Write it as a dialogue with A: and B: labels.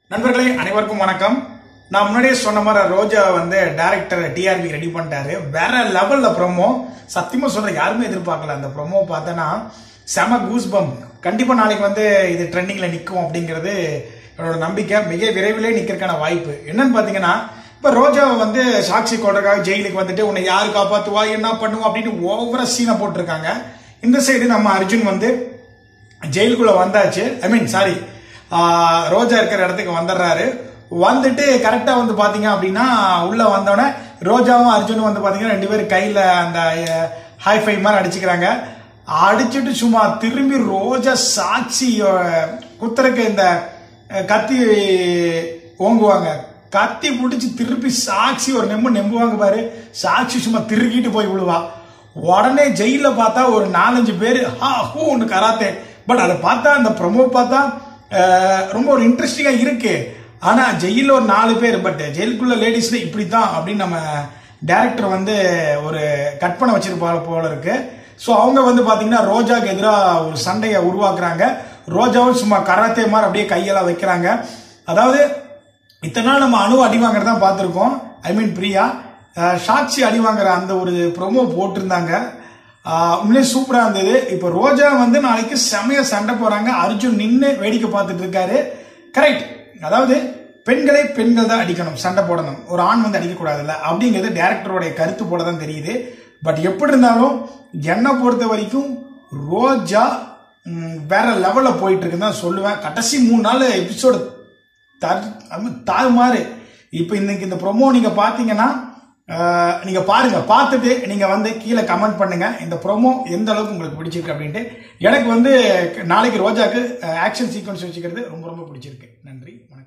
A: நண்பர்களே அனைவருக்கும் வணக்கம் நான் முன்னாடியே சொன்ன மாதிரி ரோஜா வந்து டைரக்டர் டிஆர்பி ரெடி பண்ணிட்டாரு வேற லெவல்ல ப்ரோமோ சத்தியமா சொல்ற யாருமே எதிர்பார்க்கல அந்த ப்ரோமோ பார்த்தேன்னா செம கூஸ் பம் கண்டிப்பா நாளைக்கு வந்து இது ட்ரெண்டிங்ல நிற்கும் அப்படிங்கிறது என்னோட நம்பிக்கை மிக விரைவிலே நிக்கிறதுக்கான வாய்ப்பு என்னன்னு பாத்தீங்கன்னா இப்ப ரோஜாவை வந்து சாட்சி கொள்றதுக்காக ஜெயிலுக்கு வந்துட்டு உன்னை யாரு காப்பாத்துவா என்ன பண்ணுவா அப்படின்னு ஓவரா சீனை போட்டிருக்காங்க இந்த சைடு நம்ம அர்ஜுன் வந்து ஜெயிலுக்குள்ள வந்தாச்சு ஐ மீன் சாரி ரோஜா இருக்கிற இடத்துக்கு வந்துடுறாரு வந்துட்டு கரெக்டா வந்து பாத்தீங்க அப்படின்னா உள்ள வந்தோடனே ரோஜாவும் அர்ஜுனும் வந்து பாத்தீங்கன்னா ரெண்டு பேரும் கையில அந்த ஹை ஃபை மாதிரி அடிச்சுக்கிறாங்க அடிச்சுட்டு சும்மா திரும்பி ரோஜா சாட்சி அஹ், குத்துறக்கு இந்த அஹ், கத்தி ஓங்குவாங்க கத்தி பிடிச்சி திருப்பி சாட்சி ஒரு நெம்பு நெம்புவாங்க பாரு சாட்சி சும்மா திருக்கிட்டு போய் விழுவா உடனே ஜெயில பார்த்தா ஒரு நாலஞ்சு பேர் ஹா ஹூ ஒன்று கராத்தே பட் அதை பார்த்தா அந்த ப்ரொமோ பார்த்தா அஹ், ரொம்ப ஒரு இன்ட்ரெஸ்டிங்கா இருக்கு ஆனா ஜெயில ஒரு நாலு பேர் பட் ஜெயிலுக்குள்ள லேடிஸ்ல இப்படித்தான் அப்படின்னு நம்ம டேரக்டர் வந்து ஒரு கற்பனை வச்சிருப்பாங்க போல இருக்கு ஸோ அவங்க வந்து பாத்தீங்கன்னா ரோஜாக்கு எதிராக ஒரு சண்டையை உருவாக்குறாங்க ரோஜாவும் சும்மா கராத்தே மாதிரி அப்படியே கையெல்லாம் வைக்கிறாங்க அதாவது இத்தனை நாள் நம்ம அணு அடி வாங்குறதா பார்த்துருக்கோம் ஐ மீன் பிரியா அஹ், சாட்சி அடி வாங்குற அந்த ஒரு ப்ரோமோ போட்டிருந்தாங்க அஹ், உண்மையிலே சூப்பரா இருந்தது இப்போ ரோஜா வந்து நாளைக்கு செமைய சண்டை போறாங்க அர்ஜுன் நின்று வேடிக்கை பார்த்துட்டு இருக்காரு கரெக்ட் அதாவது பெண்களை பெண்கள் தான் அடிக்கணும் சண்டை போடணும் ஒரு ஆண் வந்து அடிக்கக்கூடாதுல்ல அப்படிங்கிறது டேரக்டருடைய கருத்து போல தான் தெரியுது பட் எப்படி இருந்தாலும் என்னை பொறுத்த வரைக்கும் ரோஜா ம், வேற லெவல்ல போயிட்டு இருக்குன்னு தான் சொல்லுவேன் கடைசி மூணு நாள் எபிசோடு தாறுமாறு இப்போ இன்னைக்கு இந்த ப்ரொமோ நீங்க பாத்தீங்கன்னா அஹ், நீங்க பாருங்க பார்த்துட்டு நீங்க வந்து கீழே கமெண்ட் பண்ணுங்க இந்த ப்ரோமோ எந்த அளவுக்கு உங்களுக்கு பிடிச்சிருக்கு அப்படின்ட்டு எனக்கு வந்து நாளைக்கு ரோஜாக்கு ஆக்ஷன் சீக்வன்ஸ் வச்சுக்கிறது ரொம்ப ரொம்ப பிடிச்சிருக்கு நன்றி வணக்கம்